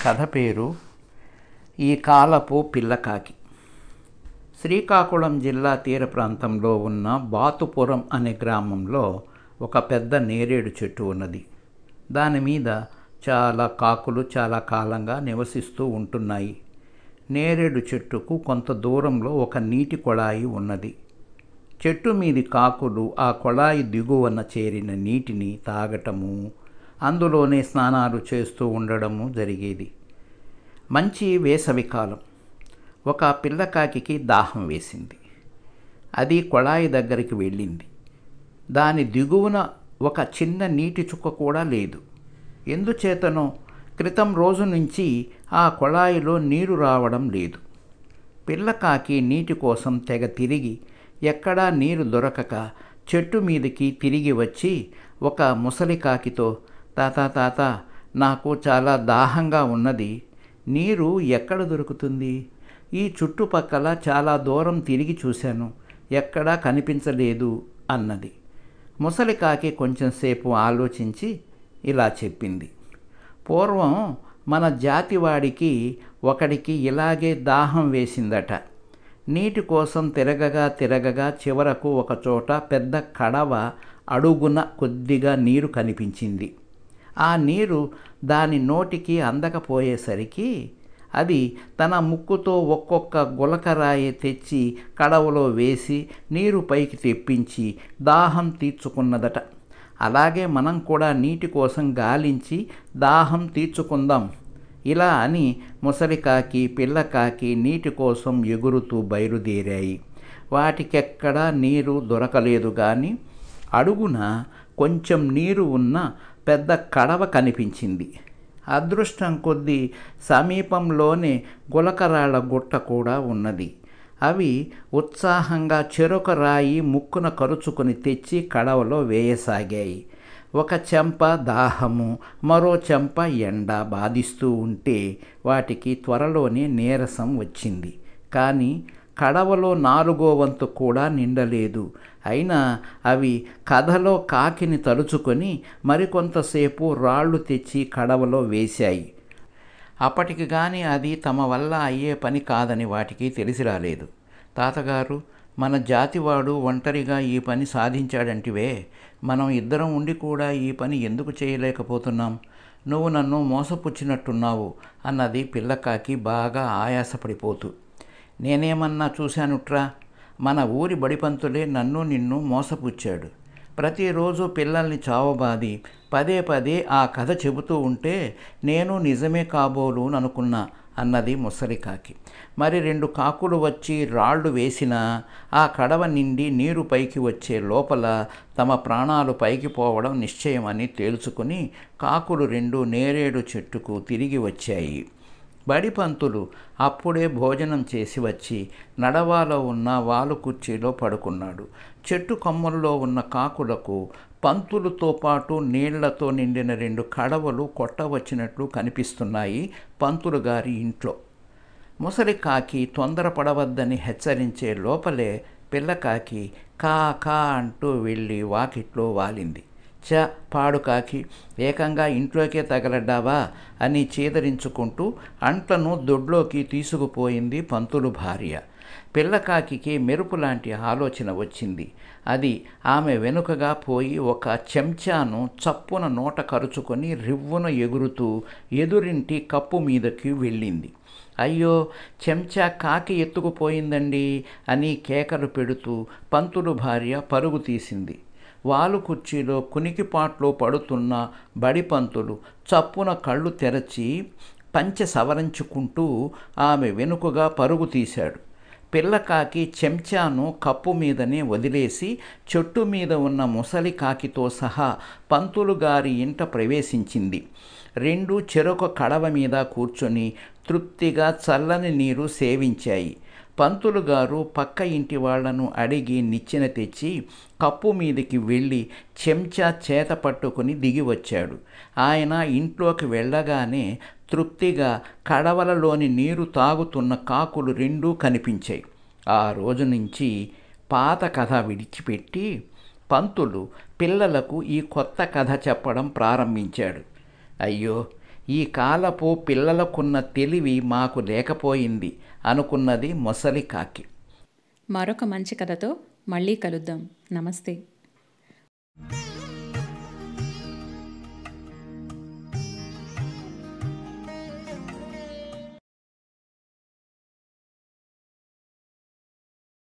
కథ పేరు ఈ కాలపు పిల్లకాకి శ్రీకాకుళం జిల్లా తీర ప్రాంతంలో ఉన్న బాతుపురం అనే గ్రామంలో ఒక పెద్ద నేరేడు చెట్టు ఉన్నది దాని మీద చాలా కాకులు చాలా కాలంగా నివసిస్తూ ఉంటున్నాయి నేరేడు చెట్టుకు కొంత దూరంలో ఒక నీటి కొళాయి ఉన్నది చెట్టు మీది కాకులు ఆ కొళాయి దిగువన చేరిన నీటిని తాగటము అందులోనే స్నానాలు చేస్తూ ఉండడము జరిగేది మంచి వేసవికాలం ఒక పిల్లకాకి దాహం వేసింది అది కొళాయి దగ్గరికి వెళ్ళింది దాని దిగువన ఒక చిన్న నీటి చుక్క కూడా లేదు ఎందుచేతనో క్రితం రోజు నుంచి ఆ కొళాయిలో నీరు రావడం లేదు పిల్లకాకి నీటి కోసం తెగ తిరిగి ఎక్కడా నీరు దొరకక చెట్టు మీదకి తిరిగి వచ్చి ఒక ముసలి కాకితో తాత తాత నాకు చాలా దాహంగా ఉన్నది నీరు ఎక్కడ దొరుకుతుంది ఈ చుట్టుపక్కల చాలా దూరం తిరిగి చూశాను ఎక్కడా కనిపించలేదు అన్నది ముసలి కాకి కొంచెంసేపు ఆలోచించి ఇలా చెప్పింది పూర్వం మన జాతివాడికి ఒకడికి ఇలాగే దాహం వేసిందట నీటి కోసం తిరగగా తిరగగా చివరకు ఒకచోట పెద్ద కడవ అడుగున కొద్దిగా నీరు కనిపించింది ఆ నీరు దాని నోటికి అందకపోయేసరికి అది తన ముక్కుతో ఒక్కొక్క గులకరాయి తెచ్చి కడవలో వేసి నీరు పైకి తెప్పించి దాహం తీర్చుకున్నదట అలాగే మనం కూడా నీటి కోసం గాలించి దాహం తీర్చుకుందాం ఇలా అని ముసలికాకి పిల్లకాకి నీటి కోసం ఎగురుతూ బయలుదేరాయి వాటికెక్కడా నీరు దొరకలేదు కానీ అడుగున కొంచెం నీరు ఉన్న పెద్ద కడవ కనిపించింది అదృష్టం కొద్దీ సమీపంలోనే గులకరాళ్ళ గుట్ట కూడా ఉన్నది అవి ఉత్సాహంగా చెరొక రాయి ముక్కున కరుచుకొని తెచ్చి కడవలో వేయసాగాయి ఒక చెంప దాహము మరో చెంప ఎండ బాధిస్తూ ఉంటే వాటికి త్వరలోనే నీరసం వచ్చింది కానీ కడవలో నాలుగో వంతు కూడా నిండలేదు అయినా అవి కథలో కాకిని తలుచుకొని మరికొంతసేపు రాళ్ళు తెచ్చి కడవలో వేశాయి అప్పటికి కానీ అది తమ వల్ల అయ్యే పని కాదని వాటికి తెలిసి రాలేదు తాతగారు మన జాతివాడు ఒంటరిగా ఈ పని సాధించాడంటివే మనం ఇద్దరం ఉండి కూడా ఈ పని ఎందుకు చేయలేకపోతున్నాం నువ్వు నన్ను మోసపుచ్చినట్టున్నావు అన్నది పిల్లకాకి బాగా ఆయాసపడిపోతూ నేనేమన్నా చూశానుట్రా మన ఊరి బడిపంతులే నన్ను నిన్ను మోసపుచ్చాడు ప్రతిరోజు పిల్లల్ని చావబాది పదే పదే ఆ కథ చెబుతూ ఉంటే నేను నిజమే కాబోలు అనుకున్నా అన్నది ముసలికాకి మరి రెండు కాకులు వచ్చి రాళ్ళు వేసినా ఆ కడవ నిండి నీరు పైకి వచ్చే లోపల తమ ప్రాణాలు పైకి పోవడం నిశ్చయమని తేల్చుకుని కాకులు రెండు నేరేడు చెట్టుకు తిరిగి వచ్చాయి బడిపంతులు అప్పుడే భోజనం చేసి వచ్చి నడవాలో ఉన్న వాలు కుర్చీలో పడుకున్నాడు చెట్టు కొమ్మల్లో ఉన్న కాకులకు పంతులతో పాటు నీళ్లతో నిండిన రెండు కడవలు కొట్టవచ్చినట్లు కనిపిస్తున్నాయి పంతులు గారి ఇంట్లో ముసలి కాకి తొందరపడవద్దని హెచ్చరించే లోపలే పిల్లకాకి కా కా అంటూ వెళ్ళి వాకిట్లో వాలింది చ పాడుకాకి ఏకంగా ఇంట్లోకే తగలడ్డావా అని చీదరించుకుంటూ అంట్లను దొడ్లోకి తీసుకుపోయింది పంతులు భార్య పిల్లకాకి మెరుపు లాంటి ఆలోచన వచ్చింది అది ఆమె వెనుకగా పోయి ఒక చెంచాను చప్పున నోట కరుచుకొని రివ్వున ఎగురుతూ ఎదురింటి కప్పు మీదకి వెళ్ళింది అయ్యో చెంచా కాకి ఎత్తుకుపోయిందండి అని కేకలు పెడుతూ పంతులు భార్య పరుగు తీసింది వాలు కుర్చీలో కునికిపాట్లో పడుతున్న బడిపంతులు చప్పున కళ్ళు తెరచి పంచె సవరించుకుంటూ ఆమె వెనుకగా పరుగు తీశాడు పిల్లకాకి చెంచాను కప్పు మీదనే వదిలేసి చెట్టు మీద ఉన్న ముసలి కాకితో సహా పంతులు గారి ఇంట ప్రవేశించింది రెండు చెరొక కడవ మీద కూర్చొని తృప్తిగా చల్లని నీరు సేవించాయి పంతులు గారు పక్క ఇంటి వాళ్లను అడిగి నిచ్చెన తెచ్చి కప్పు మీదకి వెళ్ళి చెంచా చేత పట్టుకుని దిగి వచ్చాడు ఆయన ఇంట్లోకి వెళ్ళగానే తృప్తిగా కడవలలోని నీరు తాగుతున్న కాకులు రెండూ కనిపించాయి ఆ రోజు నుంచి పాత కథ విడిచిపెట్టి పంతులు పిల్లలకు ఈ కొత్త కథ చెప్పడం ప్రారంభించాడు అయ్యో ఈ కాలపు పిల్లలకున్న తెలివి మాకు లేకపోయింది అనుకున్నది మొసలి కాకి మరొక మంచి కథతో మళ్ళీ కలుద్దాం నమస్తే